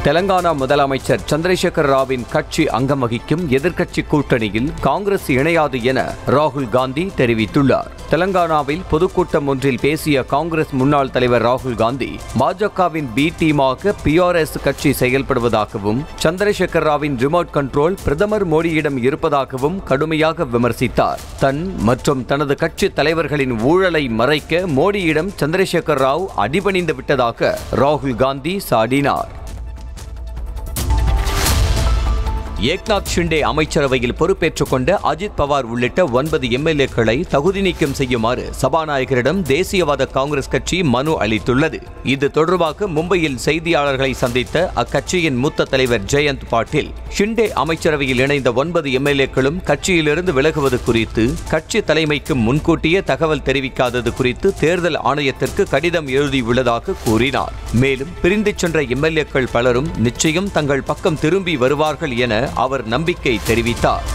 தெலங்கானா முதலமைச்சர் சந்திரசேகர் ராவின் கட்சி அங்கம் வகிக்கும் எதிர்க்கட்சி கூட்டணியில் காங்கிரஸ் இணையாது என ராகுல் காந்தி தெரிவித்துள்ளார் தெலங்கானாவில் பொதுக்கூட்டம் ஒன்றில் பேசிய காங்கிரஸ் முன்னாள் தலைவர் ராகுல் காந்தி பாஜகவின் பி டீமாக பிஆர்எஸ் கட்சி செயல்படுவதாகவும் சந்திரசேகர் ராவின் ரிமோட் கண்ட்ரோல் பிரதமர் மோடியிடம் இருப்பதாகவும் கடுமையாக விமர்சித்தார் தன் மற்றும் தனது கட்சி தலைவர்களின் ஊழலை மறைக்க மோடியிடம் சந்திரசேகர் ராவ் அடிபணிந்து விட்டதாக ராகுல் காந்தி சாடினார் ஏக்நாத் ஷிண்டே அமைச்சரவையில் பொறுப்பேற்றுக் கொண்ட அஜித் பவார் உள்ளிட்ட ஒன்பது எம்எல்ஏக்களை தகுதி நீக்கம் செய்யுமாறு சபாநாயகரிடம் தேசியவாத காங்கிரஸ் கட்சி மனு அளித்துள்ளது இது தொடர்பாக மும்பையில் செய்தியாளர்களை சந்தித்த அக்கட்சியின் மூத்த தலைவர் ஜெயந்த் பாட்டீல் ஷிண்டே அமைச்சரவையில் இணைந்த ஒன்பது எம்எல்ஏக்களும் கட்சியிலிருந்து விலகுவது குறித்து கட்சி தலைமைக்கு முன்கூட்டியே தகவல் தெரிவிக்காதது குறித்து தேர்தல் ஆணையத்திற்கு கடிதம் எழுதியுள்ளதாக கூறினார் மேலும் பிரிந்து சென்ற எம்எல்ஏக்கள் பலரும் நிச்சயம் தங்கள் பக்கம் திரும்பி வருவார்கள் என அவர் நம்பிக்கை தெரிவித்தார்